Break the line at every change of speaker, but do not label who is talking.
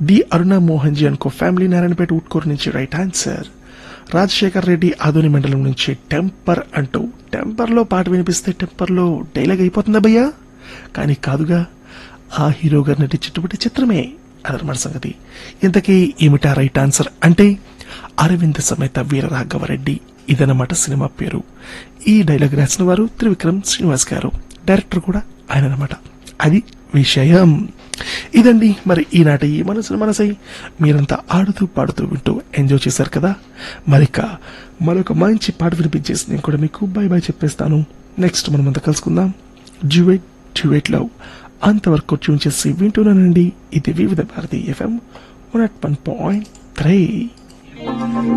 D Aruna Mohan ji అనుకో family Narayanapet Utkur నుంచి right answer Rajasekhar Reddy Adoni మండలం నుంచి టెంపర్ అంటూ టెంపర్లో పాట వినిపిస్తే టెంపర్లో డైలాగ్ అయిపోతుందా భయ్యా కానీ కాదుగా ఆ హీరో గారు నటించేటువంటి చిత్రమే అదనమాట సంగతి ఇంతకీ ఏమిటా రైట్ ఆన్సర్ అంటే అరవింద సమేత వీర రాఘవరెడ్డి ఇదన్నమాట సినిమా పేరు ఈ డైలాగ్ రాసిన వారు త్రివిక్రమ్ శ్రీనివాస్ గారు డైరెక్టర్ కూడా ఆయన అనమాట అది విషయం ఇదండి మరి ఈనాటి ఈ మనసును మనసై మీరంతా ఆడుతూ పాడుతూ వింటూ ఎంజాయ్ చేశారు కదా మరిక మరొక మంచి పాట వినిపించేసి నేను కూడా మీకు బై బై చెప్పేస్తాను నెక్స్ట్ మనమంతా కలుసుకుందాం డ్యూవేట్ డ్యూవేట్ లవ్ అంతవరకు ట్యూన్ చేసి వింటున్నానండి ఇది Vividh Bharati FM one point three